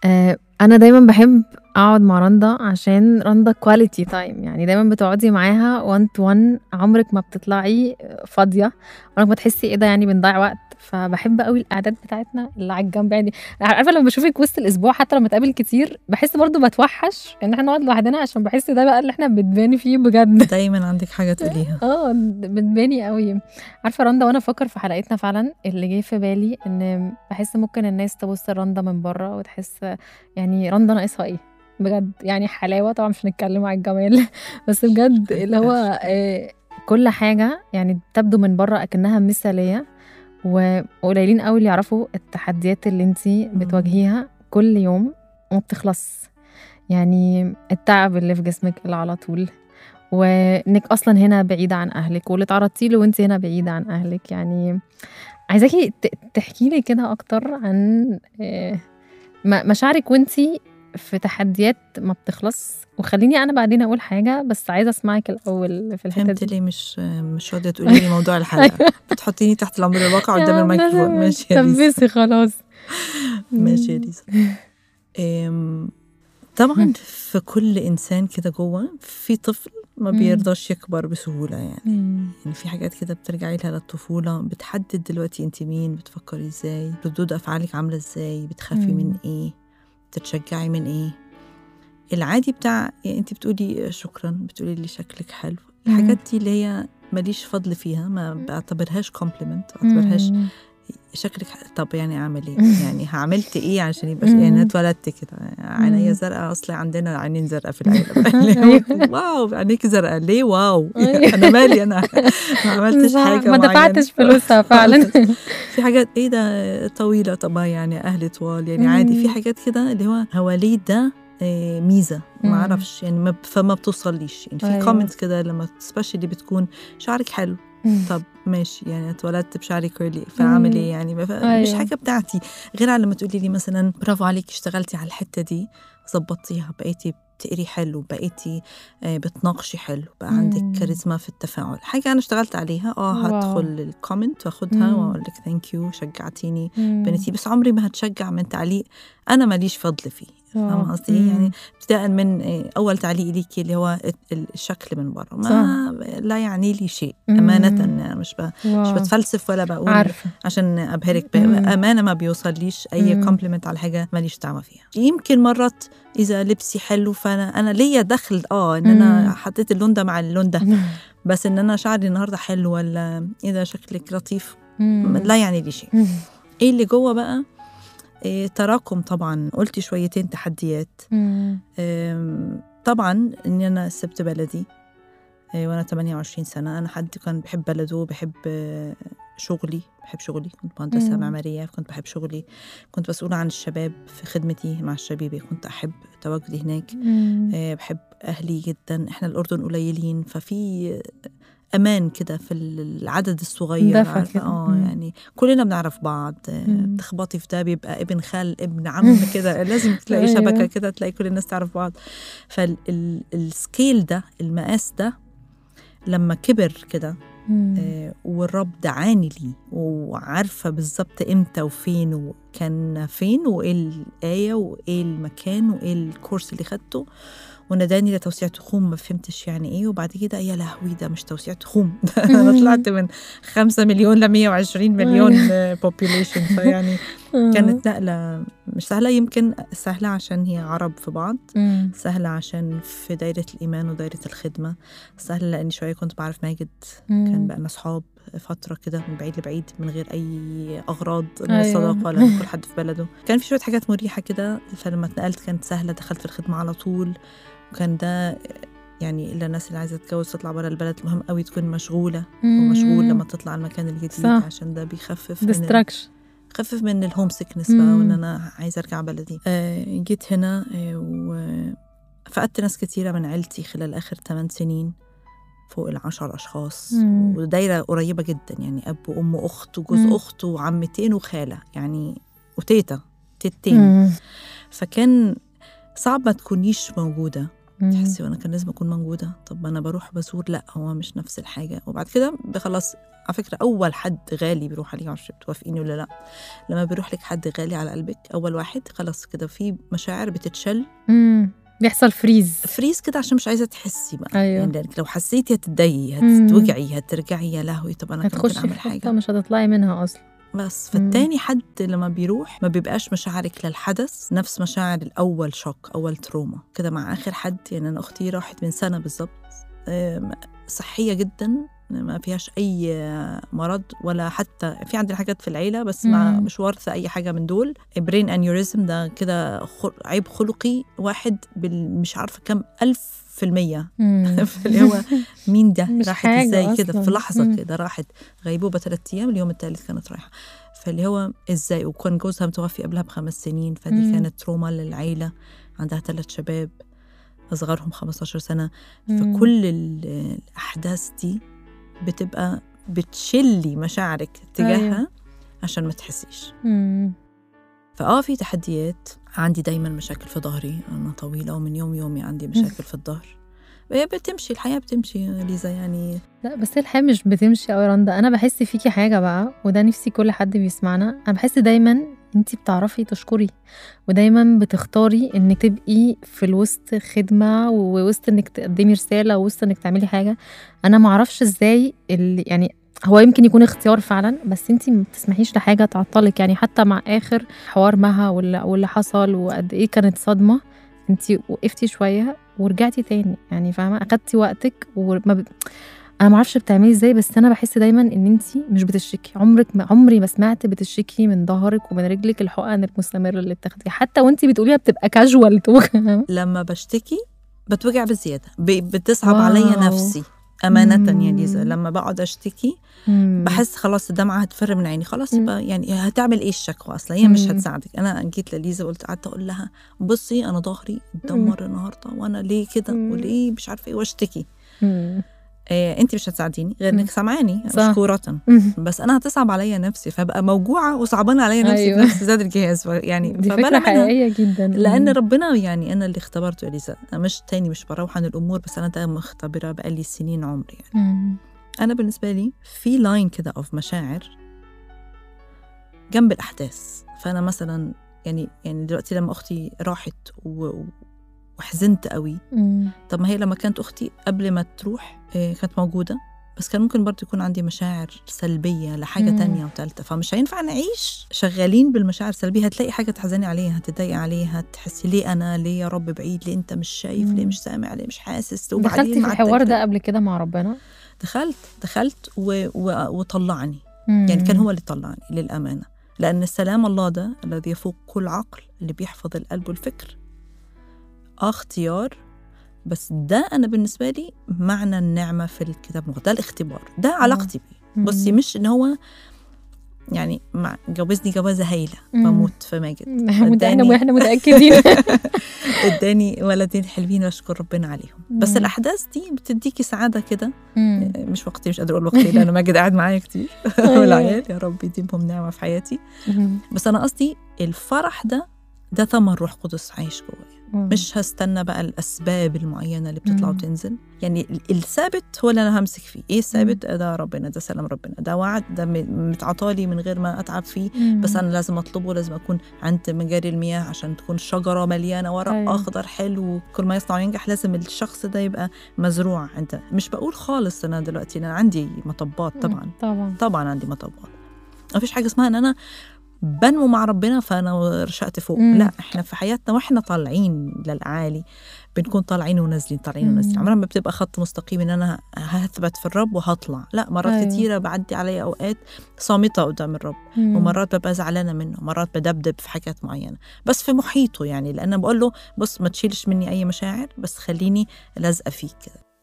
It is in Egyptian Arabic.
آه، انا دايما بحب اقعد مع رندا عشان رندا كواليتي تايم يعني دايما بتقعدي معاها 1 تو 1 عمرك ما بتطلعي فاضيه عمرك ما تحسي ايه ده يعني بنضيع وقت فبحب قوي القعدات بتاعتنا اللي على الجنب يعني عارفه لما بشوفك وسط الاسبوع حتى لما اتقابل كتير بحس برضو بتوحش ان احنا نقعد لوحدنا عشان بحس ده بقى اللي احنا بنباني فيه بجد دايما عندك حاجه تقوليها اه بتباني قوي عارفه رندا وانا افكر في حلقتنا فعلا اللي جه في بالي ان بحس ممكن الناس تبص لرندا من بره وتحس يعني رندا ناقصها ايه بجد يعني حلاوه طبعا مش هنتكلم عن الجمال بس بجد اللي هو آه، كل حاجه يعني تبدو من بره اكنها مثاليه وقليلين قوي اللي يعرفوا التحديات اللي انت بتواجهيها كل يوم وما بتخلص يعني التعب اللي في جسمك اللي على طول وانك اصلا هنا بعيده عن اهلك واللي تعرضتي له وانت هنا بعيده عن اهلك يعني عايزاكي تحكي لي كده اكتر عن آه، مشاعرك وانت في تحديات ما بتخلص وخليني انا بعدين اقول حاجه بس عايزه اسمعك الاول في الحته دي ليه مش مش راضيه تقولي لي موضوع الحلقه أيوة. بتحطيني تحت الامر الواقع قدام الميكروفون ماشي يا ليزا خلاص ماشي يا ليزا طبعا في كل انسان كده جوه في طفل ما بيرضاش يكبر بسهوله يعني يعني في حاجات كده بترجعي لها للطفوله بتحدد دلوقتي انت مين بتفكري ازاي ردود افعالك عامله ازاي بتخافي من ايه بتتشجعي من ايه العادي بتاع يعني انت بتقولي شكرا بتقولي لي شكلك حلو الحاجات دي اللي هي ماليش فضل فيها ما بعتبرهاش كومبلمنت بعتبرهاش شكلك طب يعني اعمل ايه؟ يعني عملت ايه عشان يبقى يعني انا اتولدت كده عينيا زرقاء اصل عندنا عينين زرقاء في العيله أيوة. واو عينيك زرقاء ليه واو أيوة. انا مالي انا ما عملتش حاجه ما دفعتش فلوسها فعلا في حاجات ايه ده طويله طب يعني اهلي طوال يعني عادي في حاجات كده اللي هو هو ليه ده آه، ميزه ما اعرفش يعني ما فما بتوصليش يعني في أيوة. كومنتس كده لما سبيشالي بتكون شعرك حلو طب ماشي يعني اتولدت بشعري كيرلي فاعمل ايه يعني أيوة. مش حاجه بتاعتي غير على لما تقولي لي مثلا برافو عليك اشتغلتي على الحته دي ظبطتيها بقيتي بتقري حلو بقيتي آه، بتناقشي حلو بقى عندك كاريزما في التفاعل حاجه انا اشتغلت عليها اه هدخل الكومنت واخدها واقول لك ثانك يو شجعتيني بنتي بس عمري ما هتشجع من تعليق انا ماليش فضل فيه فاهمة قصدي إيه؟ يعني ابتداء من إيه، أول تعليق ليكي اللي هو الشكل من بره ما صح. لا يعني لي شيء أمانة يعني مش ب... مش بتفلسف ولا بقول عارفة. عشان أبهرك بأمانة ما بيوصليش أي كومبلمنت على حاجة ماليش دعوة فيها يمكن مرات إذا لبسي حلو فأنا أنا ليا دخل أه إن أنا حطيت اللون ده مع اللون ده بس إن أنا شعري النهاردة حلو ولا إذا شكلك لطيف لا يعني لي شيء ايه اللي جوه بقى إيه تراكم طبعا قلتي شويتين تحديات طبعا اني انا سبت بلدي إيه وانا 28 سنه انا حد كان بحب بلده وبحب شغلي بحب شغلي كنت مهندسة معمارية كنت بحب شغلي كنت مسؤولة عن الشباب في خدمتي مع الشبيبة كنت أحب تواجدي هناك إيه بحب أهلي جدا إحنا الأردن قليلين ففي امان كده في العدد الصغير اه يعني كلنا بنعرف بعض تخبطي في ده بيبقى ابن خال ابن عم كده لازم تلاقي أيوه. شبكه كده تلاقي كل الناس تعرف بعض فالسكيل ده المقاس ده لما كبر كده آه والرب دعاني ليه وعارفه بالظبط امتى وفين وكان فين وايه الايه وايه المكان وايه الكورس اللي خدته وناداني لتوسيع تخوم ما فهمتش يعني ايه وبعد كده يا لهوي ده مش توسيع تخوم انا طلعت من 5 مليون ل 120 مليون بوبيوليشن فيعني كانت نقله مش سهله يمكن سهله عشان هي عرب في بعض سهله عشان في دايره الايمان ودايره الخدمه سهله لاني شويه كنت بعرف ماجد كان بقى اصحاب فترة كده من بعيد لبعيد من غير أي أغراض لا أيوة. صداقة ولا كل حد في بلده كان في شوية حاجات مريحة كده فلما اتنقلت كانت سهلة دخلت في الخدمة على طول وكان ده يعني الا الناس اللي عايزه تتجوز تطلع برا البلد مهم قوي تكون مشغوله ومشغول لما تطلع المكان الجديد صح. عشان ده بيخفف ديستراكشن خفف من الهوم سيكنس بقى وان انا عايزه ارجع بلدي آه جيت هنا آه وفقدت ناس كتيره من عيلتي خلال اخر 8 سنين فوق العشر أشخاص مم. ودايرة قريبة جدا يعني أب وأم وأخت وجوز مم. أخت وعمتين وخالة يعني وتيتا تيتين مم. فكان صعب ما تكونيش موجودة تحسي وانا كان لازم اكون موجوده طب انا بروح بزور لا هو مش نفس الحاجه وبعد كده خلاص على فكره اول حد غالي بيروح عليه معرفش بتوافقيني ولا لا لما بيروح لك حد غالي على قلبك اول واحد خلاص كده في مشاعر بتتشل امم بيحصل فريز فريز كده عشان مش عايزه تحسي بقى أيوة. يعني لأنك لو حسيتي هتتضايقي مم. هتوجعي هترجعي يا لهوي طب انا كان ممكن هتخشي اعمل في حته حاجه مش هتطلعي منها اصلا بس مم. فالتاني حد لما بيروح ما بيبقاش مشاعرك للحدث نفس مشاعر الاول شوك اول تروما كده مع اخر حد يعني انا اختي راحت من سنه بالظبط أم، صحيه جدا ما فيهاش اي مرض ولا حتى في عندنا حاجات في العيله بس ما مم. مش وارثه اي حاجه من دول برين انيوريزم ده كده خل- عيب خلقي واحد بال مش عارفه كم الف في المية مم. اللي هو مين ده مش راحت حاجة ازاي كده في أصلاً. لحظه مم. كده راحت غيبوبه ثلاث ايام اليوم الثالث كانت رايحه فاللي هو ازاي وكان جوزها متوفي قبلها بخمس سنين فدي مم. كانت تروما للعيله عندها ثلاث شباب اصغرهم 15 سنه مم. فكل ال- الاحداث دي بتبقى بتشلي مشاعرك تجاهها أيوة. عشان ما تحسيش مم. فاه في تحديات عندي دايما مشاكل في ظهري انا طويله ومن يوم يومي عندي مشاكل في الظهر هي بتمشي الحياه بتمشي يا ليزا يعني لا بس الحياة مش بتمشي أوي يا رندا أنا بحس فيكي حاجة بقى وده نفسي كل حد بيسمعنا أنا بحس دايما انتي بتعرفي تشكري ودايما بتختاري انك تبقي في الوسط خدمة ووسط انك تقدمي رسالة ووسط انك تعملي حاجة انا معرفش ازاي اللي يعني هو يمكن يكون اختيار فعلا بس انتي ما بتسمحيش لحاجة تعطلك يعني حتى مع اخر حوار مها واللي, واللي حصل وقد ايه كانت صدمة انتي وقفتي شوية ورجعتي تاني يعني فاهمة اخدتي وقتك وما ب... انا ما اعرفش بتعملي ازاي بس انا بحس دايما ان انت مش بتشتكي عمرك ما عمري ما سمعت بتشتكي من ظهرك ومن رجلك الحقن المستمره اللي بتاخديها حتى وانت بتقوليها بتبقى كاجوال لما بشتكي بتوجع بزياده ب- بتصعب واو. عليا نفسي أمانة يا مم. ليزا لما بقعد أشتكي مم. بحس خلاص الدمعة هتفر من عيني خلاص مم. يبقى يعني هتعمل إيه الشكوى أصلا هي مش مم. هتساعدك أنا جيت لليزا وقلت قعدت أقول لها بصي أنا ظهري اتدمر النهاردة وأنا ليه كده مم. وليه مش عارفة إيه واشتكي مم. إيه أنت مش هتساعديني غير مم. إنك سامعاني صح. مشكورة مم. بس أنا هتصعب عليا نفسي فبقى موجوعة وصعبانة عليا نفسي أيوة. في نفس زاد الجهاز يعني دي فبلا فكره منها. حقيقيه جدا لان مم. ربنا يعني انا اللي اختبرته يا ليزا أنا مش تاني مش بروح عن الامور بس انا ده مختبره بقالي سنين عمري يعني مم. انا بالنسبه لي في لاين كده اوف مشاعر جنب الاحداث فانا مثلا يعني يعني دلوقتي لما اختي راحت و- وحزنت قوي مم. طب ما هي لما كانت اختي قبل ما تروح إيه، كانت موجوده بس كان ممكن برضه يكون عندي مشاعر سلبية لحاجة مم. تانية وتالتة فمش هينفع نعيش شغالين بالمشاعر السلبية هتلاقي حاجة تحزني عليها هتضايقي عليها تحسي ليه أنا ليه يا رب بعيد ليه أنت مش شايف ليه مم. مش سامع ليه مش حاسس دخلتي في مع الحوار التلفزيون. ده قبل كده مع ربنا دخلت دخلت و... و... وطلعني مم. يعني كان هو اللي طلعني للأمانة لأن السلام الله ده الذي يفوق كل عقل اللي بيحفظ القلب والفكر آه اختيار بس ده أنا بالنسبة لي معنى النعمة في الكتاب المقدس ده الاختبار ده علاقتي بيه مم. بصي مش إن هو يعني مع جوزني جوازة هايلة مم. بموت في ماجد احنا اداني- احنا متاكدين اداني ولدين حلوين واشكر ربنا عليهم بس مم. الاحداث دي بتديكي سعاده كده مم. مش وقتي مش قادره اقول وقتي لان ماجد قاعد معايا كتير أيوة. والعيال يا رب يديمهم نعمه في حياتي مم. بس انا قصدي الفرح ده ده ثمر روح قدس عايش جوايا مم. مش هستنى بقى الاسباب المعينه اللي بتطلع مم. وتنزل يعني ال- الثابت هو اللي انا همسك فيه ايه الثابت ده ربنا ده سلام ربنا ده وعد ده م- متعطالي من غير ما اتعب فيه مم. بس انا لازم اطلبه لازم اكون عند مجاري المياه عشان تكون شجره مليانه ورق أيوة. أيوة. اخضر حلو كل ما يصنع ينجح لازم الشخص ده يبقى مزروع انت مش بقول خالص انا دلوقتي انا عندي مطبات طبعا طبعا طبعا عندي مطبات ما فيش حاجه اسمها ان انا بنمو مع ربنا فانا رشقت فوق مم. لا احنا في حياتنا واحنا طالعين للاعالي بنكون طالعين ونازلين طالعين مم. ونازلين عمرها ما بتبقى خط مستقيم ان انا هثبت في الرب وهطلع لا مرات أيوة. أيوة. كتيره بعدي عليا اوقات صامته قدام الرب مم. ومرات ببقى زعلانه منه مرات بدبدب في حاجات معينه بس في محيطه يعني لان بقول له بص ما تشيلش مني اي مشاعر بس خليني لازقه فيك كده